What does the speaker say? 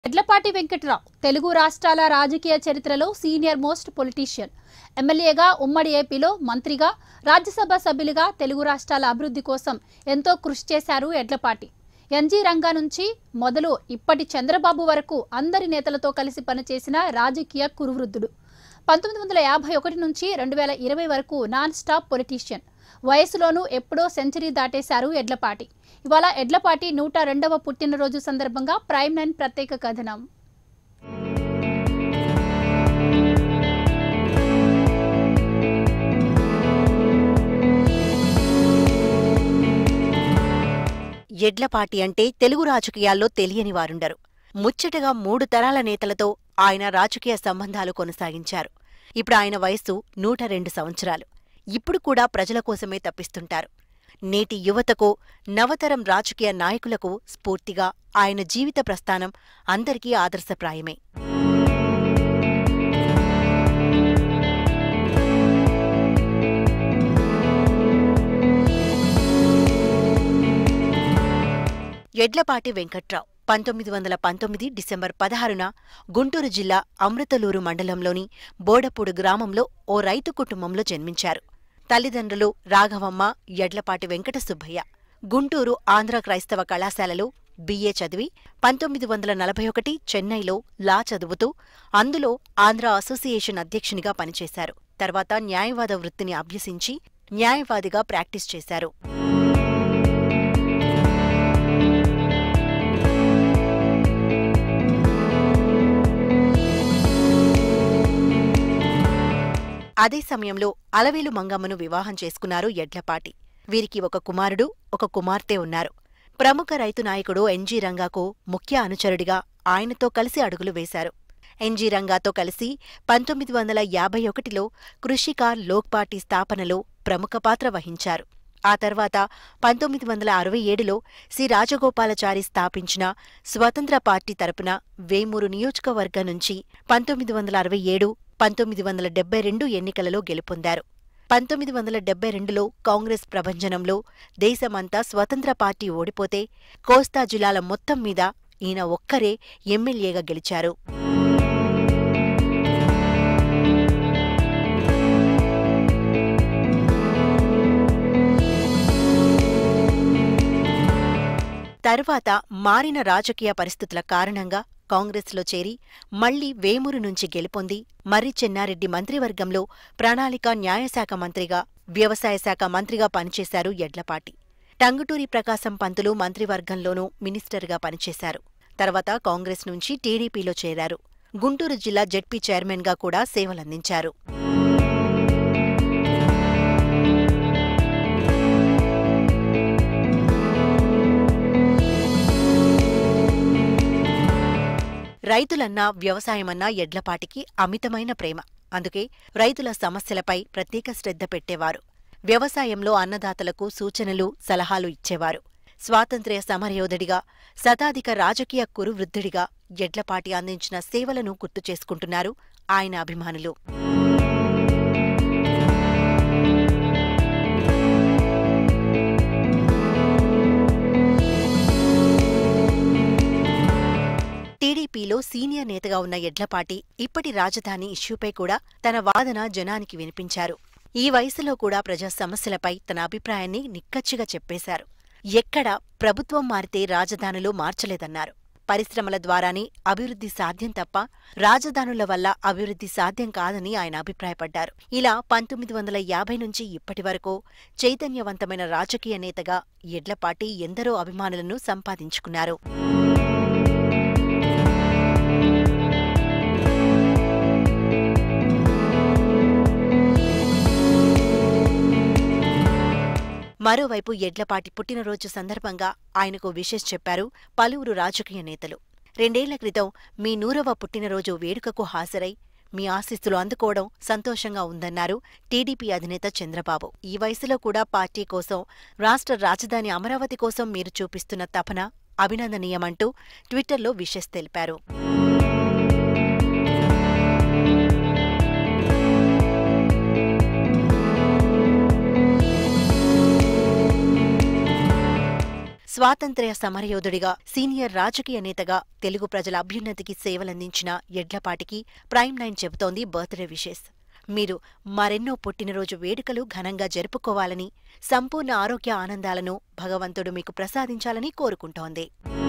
ఎడ్లపాటి వెంకట్రావు తెలుగు రాష్ట్రాల రాజకీయ చరిత్రలో సీనియర్ మోస్ట్ పొలిటీషియన్ ఎమ్మెల్యేగా ఉమ్మడి ఏపీలో మంత్రిగా రాజ్యసభ సభ్యులుగా తెలుగు రాష్ట్రాల అభివృద్ధి కోసం ఎంతో కృషి చేశారు ఎడ్లపాటి ఎన్జీ రంగా నుంచి మొదలు ఇప్పటి చంద్రబాబు వరకు అందరి నేతలతో కలిసి పనిచేసిన రాజకీయ కురువృద్ధుడు పంతొమ్మిది వందల యాభై ఒకటి నుంచి రెండు వేల ఇరవై వరకు నాన్ స్టాప్ పొలిటీషియన్ వయసులోనూ ఎప్పుడో సెంచరీ దాటేశారు ఎడ్లపాటి ఇవాళ ఎడ్లపాటి నూట రెండవ పుట్టినరోజు సందర్భంగా ప్రైమ్ నైన్ ప్రత్యేక కథనం ఎడ్లపాటి అంటే తెలుగు రాజకీయాల్లో తెలియని వారుండరు ముచ్చటగా మూడు తరాల నేతలతో ఆయన రాజకీయ సంబంధాలు కొనసాగించారు ఇప్పుడు ఆయన వయస్సు నూట రెండు సంవత్సరాలు ఇప్పుడు కూడా ప్రజల కోసమే తప్పిస్తుంటారు నేటి యువతకు నవతరం రాజకీయ నాయకులకు స్ఫూర్తిగా ఆయన జీవిత ప్రస్థానం అందరికీ ఆదర్శప్రాయమే ఎడ్లపాటి వెంకట్రావు పంతొమ్మిది వందల పంతొమ్మిది డిసెంబర్ పదహారున గుంటూరు జిల్లా అమృతలూరు మండలంలోని బోడపూడు గ్రామంలో ఓ రైతు కుటుంబంలో జన్మించారు తల్లిదండ్రులు రాఘవమ్మ ఎడ్లపాటి వెంకట సుబ్బయ్య గుంటూరు ఆంధ్ర క్రైస్తవ కళాశాలలో బిఏ చదివి పంతొమ్మిది వందల నలభై ఒకటి చెన్నైలో లా చదువుతూ అందులో ఆంధ్ర అసోసియేషన్ అధ్యక్షునిగా పనిచేశారు తర్వాత న్యాయవాద వృత్తిని అభ్యసించి న్యాయవాదిగా ప్రాక్టీస్ చేశారు అదే సమయంలో అలవేలు మంగమ్మను వివాహం చేసుకున్నారు ఎడ్లపాటి వీరికి ఒక కుమారుడు ఒక కుమార్తె ఉన్నారు ప్రముఖ రైతు నాయకుడు ఎన్జీ రంగాకు ముఖ్య అనుచరుడిగా ఆయనతో కలిసి అడుగులు వేశారు ఎన్జీ రంగాతో కలిసి పంతొమ్మిది వందల యాభై ఒకటిలో కృషికార్ లోక్ పార్టీ స్థాపనలో ప్రముఖ పాత్ర వహించారు ఆ తర్వాత పంతొమ్మిది వందల అరవై ఏడులో సి రాజగోపాలాచారి స్థాపించిన స్వతంత్ర పార్టీ తరపున వేమూరు నియోజకవర్గం నుంచి పంతొమ్మిది వందల అరవై ఏడు పంతొమ్మిది వందల డెబ్బై రెండు ఎన్నికలలో గెలుపొందారు పంతొమ్మిది వందల డెబ్బై రెండులో కాంగ్రెస్ ప్రభంజనంలో దేశమంతా స్వతంత్ర పార్టీ ఓడిపోతే కోస్తా జిల్లాల మొత్తం మీద ఈయన ఒక్కరే ఎమ్మెల్యేగా గెలిచారు తరువాత మారిన రాజకీయ పరిస్థితుల కారణంగా కాంగ్రెస్లో చేరి మళ్లీ వేమూరు నుంచి గెలుపొంది మర్రి చెన్నారెడ్డి మంత్రివర్గంలో ప్రణాళిక న్యాయశాఖ మంత్రిగా వ్యవసాయ శాఖ మంత్రిగా పనిచేశారు ఎడ్లపాటి టంగుటూరి ప్రకాశం పంతులు మంత్రివర్గంలోనూ మినిస్టర్గా పనిచేశారు తర్వాత కాంగ్రెస్ నుంచి టీడీపీలో చేరారు గుంటూరు జిల్లా జెడ్పీ చైర్మన్గా కూడా సేవలందించారు రైతులన్నా వ్యవసాయమన్నా ఎడ్లపాటికి అమితమైన ప్రేమ అందుకే రైతుల సమస్యలపై ప్రత్యేక శ్రద్ధ పెట్టేవారు వ్యవసాయంలో అన్నదాతలకు సూచనలు సలహాలు ఇచ్చేవారు స్వాతంత్ర్య సమరయోధుడిగా శతాధిక రాజకీయ కురువృద్ధుడిగా ఎడ్లపాటి అందించిన సేవలను గుర్తు చేసుకుంటున్నారు ఆయన అభిమానులు టీడీపీలో సీనియర్ నేతగా ఉన్న ఎడ్లపాటి ఇప్పటి రాజధాని ఇష్యూపై కూడా తన వాదన జనానికి వినిపించారు ఈ వయసులో కూడా ప్రజా సమస్యలపై తన అభిప్రాయాన్ని నిక్కచ్చిగా చెప్పేశారు ఎక్కడ ప్రభుత్వం మారితే రాజధానులు మార్చలేదన్నారు పరిశ్రమల ద్వారానే అభివృద్ధి సాధ్యం తప్ప రాజధానుల వల్ల అభివృద్ధి సాధ్యం కాదని ఆయన అభిప్రాయపడ్డారు ఇలా పంతొమ్మిది వందల యాభై నుంచి ఇప్పటి వరకు చైతన్యవంతమైన రాజకీయ నేతగా ఎడ్లపాటి ఎందరో అభిమానులను సంపాదించుకున్నారు మరోవైపు ఎడ్లపాటి పుట్టినరోజు సందర్భంగా ఆయనకు విషెస్ చెప్పారు పలువురు రాజకీయ నేతలు రెండేళ్ల క్రితం మీ నూరవ పుట్టినరోజు వేడుకకు హాజరై మీ ఆశీస్సులు అందుకోవడం సంతోషంగా ఉందన్నారు టీడీపీ అధినేత చంద్రబాబు ఈ వయసులో కూడా పార్టీ కోసం రాష్ట్ర రాజధాని అమరావతి కోసం మీరు చూపిస్తున్న తపన అభినందనీయమంటూ ట్విట్టర్లో విషెస్ తెలిపారు స్వాతంత్ర్య సమరయోధుడిగా సీనియర్ రాజకీయ నేతగా తెలుగు ప్రజల అభ్యున్నతికి సేవలందించిన ఎడ్లపాటికి ప్రైమ్ నైన్ చెబుతోంది బర్త్డే విషెస్ మీరు మరెన్నో పుట్టినరోజు వేడుకలు ఘనంగా జరుపుకోవాలని సంపూర్ణ ఆరోగ్య ఆనందాలను భగవంతుడు మీకు ప్రసాదించాలని కోరుకుంటోంది